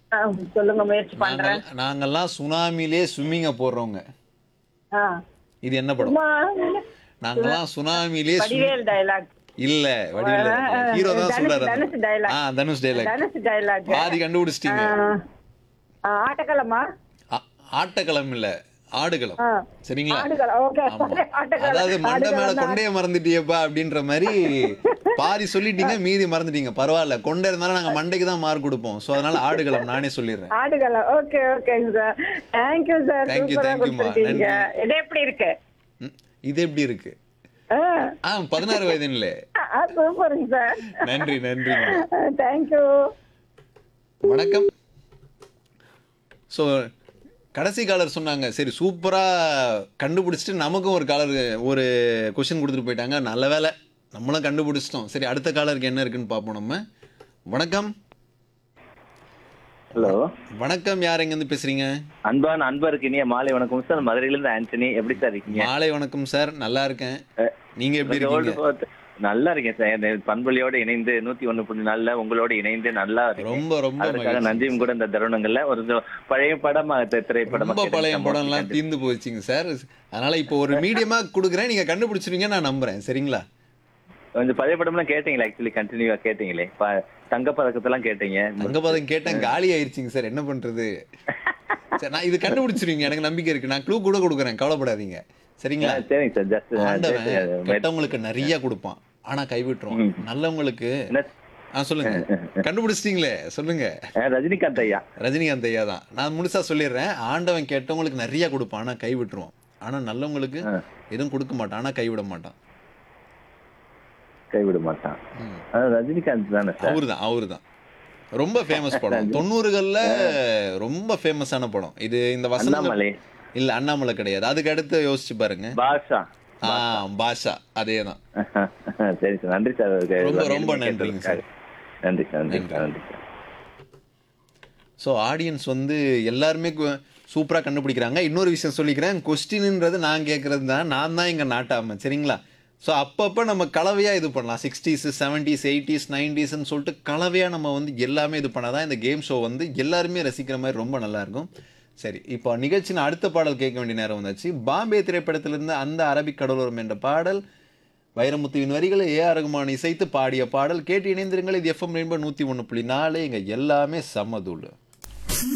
ஆ, சொல்லுங்க முயற்சி பண்றேன் நாங்கள் நாங்கெல்லாம் சுனாமிலே ஸ்விம்மிங்க போடுறவங்க ஆ. இது என்ன படம் சும்மா நாங்கெல்லாம் சுனாமிலே வடிவேல் டயலாக் இல்ல வடிவில் ஹீரோ தான் தனுஷ் சொல்றாரு தனுஷ் dialogue. ஆ தனுஷ் டைலாக் தனுஷ் டயலாக் பாதி கண்டுபிடிச்சிட்டீங்க ஆட்டக்கலமா ஆ- ஆட்டக்களம் இல்ல ஆடுகளம் ஆ. சரிங்களா ஆடுகளம் ஓகே ஆமா. ஆட்டக்கலம் அதாவது மண்டை மேல ஆடுகளம் தான். கொண்டைய மறந்துட்டியப்பா அப்படின்ற மாதிரி பாதி சொல்லிட்டீங்க மீதி மறந்துட்டீங்க பரவாயில்ல கொண்டை இருந்தாலும் நாங்க மண்டைக்கு தான் மார்க் கொடுப்போம் சோ அதனால ஆடுகளம் நானே சொல்லிடுறேன் ஆடுகளம் ஓகே ஓகேங்க sir thank you sir Thank you, சூப்பரா thank you, மா. கொடுத்துருக்கீங்க நன்றி. இது எப்படி இருக்கு ம், இது எப்படி இருக்கு ஆ ஆ பதினாறு வயதுல ஆ, சூப்பருங்க சார் நன்றி நன்றிங்க தேங்க்யூ வணக்கம் ஸோ கடைசி காலர் சொன்னாங்க சரி சூப்பராக கண்டுபிடிச்சிட்டு நமக்கும் ஒரு காலர் ஒரு கொஷின் கொடுத்துட்டு போயிட்டாங்க நல்ல வேலை நம்மளும் கண்டுபிடிச்சிட்டோம் சரி அடுத்த காலருக்கு என்ன இருக்குன்னு பார்ப்போம் நம்ம வணக்கம் ஹலோ வணக்கம் யார் எங்கேருந்து பேசுறீங்க அன்பான அன்பருக்கு இனிய மாலை வணக்கம் சார் மதுரையில இருந்து ஆண்டனி எப்படி சார் இருக்கீங்க மாலை வணக்கம் சார் நல்லா இருக்கேன் நீங்க எப்படி கொஞ்சம் old இருக்கீங்க photo- நல்லா இருக்கேன் சார் இந்த பண்பொழியோட இணைந்து நூத்தி ஒண்ணு புள்ளி நாலுல உங்களோட இணைந்து நல்லா இருக்கேன் ரொம்ப ரொம்ப அதுக்காக மகிழ்ச்சி. நன்றியும் கூட இந்த தருணங்கள்ல ஒரு இது பழைய படமா தி- திரைப்படமா ரொம்ப கேட்டேன் பழைய சார். படம்லாம் தீர்ந்து போச்சுங்க சார் அதனால இப்போ ஒரு மீடியமா கொடுக்குறேன் நீங்க கண்டுபிடிச்சிருவீங்க நான் நம்புறேன் சரிங்களா கொஞ்சம் பழைய படம்லாம் கேட்டீங்களா ஆக்சுவலி கண்டினியூவா கேட்டீங்களே ப- தங்கப் பதக்கத்தெல்லாம் கேட்டீங்க தங்கபாதம் கேட்டேன் காலி ஆயிருச்சுங்க சார் என்ன பண்றது சரி நான் இது கண்டுபிடிச்சிருவீங்க எனக்கு நம்பிக்கை இருக்கு நான் க்ளூ கூட கொடுக்குறேன் கவலைப்படாதீங்க சரிங்களா ஆ, சரிங்க சார் ஜஸ்ட் ஆண்டவன் கெட்டவங்களுக்கு நிறைய கொடுப்பான் ஆனா கைவிட்டுருவான் நல்லவங்களுக்கு ஆ சொல்லுங்க கண்டுபிடிச்சிட்டீங்களே சொல்லுங்க ரஜினிகாந்த் ஐயா ரஜினிகாந்த் ஐயா தான் நான் முழுசா சொல்லிடுறேன் ஆண்டவன் கெட்டவங்களுக்கு நிறைய கொடுப்பான் ஆனா கைவிட்டுருவான் ஆனா நல்லவங்களுக்கு எதுவும் கொடுக்க மாட்டான் ஆனா கைவிட மாட்டான் கைவிட மாட்டான் ம். அதான் ரஜினிகாந்த் தானே சார் அவரு தான் அவரு தான் ரொம்ப ஃபேமஸ் படம் தொண்ணூறுகள்ல ரொம்ப ஃபேமஸான படம் இது இந்த வசனம் அண்ணாமலை இல்ல அண்ணாமலை கிடையாது அதுக்கு அடுத்து யோசிச்சு பாருங்க பாஷா ஆ பாஷா அதே தான் சரி சார் நன்றி சார் அதுக்கு ரொம்ப, எல்லாம் ரொம்ப கேள்வி நன்றிங்க சார். கேட்டதுக்காக. நன்றி சார் நன்றி சார் நன்றி சார் ஸோ ஆடியன்ஸ் வந்து எல்லாருமே சூப்பராக கண்டுபிடிக்கிறாங்க இன்னொரு விஷயம் சொல்லிக்கிறேன் கொஸ்டின்ன்றது நான் கேட்குறது தான் நான் தான் எங்கள் நாட்டாம சரிங்களா ஸோ அப்பப்போ நம்ம கலவையாக இது பண்ணலாம் சிக்ஸ்டீஸ் செவன்டீஸ் எயிட்டிஸ் நைன்டிஸ்ன்னு சொல்லிட்டு கலவையாக நம்ம வந்து எல்லாமே இது பண்ணாதான் இந்த கேம் ஷோ வந்து எல்லாருமே ரசிக்கிற மாதிரி ரொம்ப நல்லா இருக்கும் சரி இப்போ நிகழ்ச்சியின் அடுத்த பாடல் கேட்க வேண்டிய நேரம் வந்தாச்சு பாம்பே திரைப்படத்திலிருந்து அந்த அரபிக் கடலோரம் என்ற பாடல் வைரமுத்துவின் வரிகளை ஏ ஆர் ரகுமான் இசைத்து பாடிய பாடல் கேட்டு இணைந்திருங்கள் இது எஃப்எம் ரெயின்போ நூற்றி ஒன்று புள்ளி நாலு எங்கள் எல்லாமே சம்மதூள்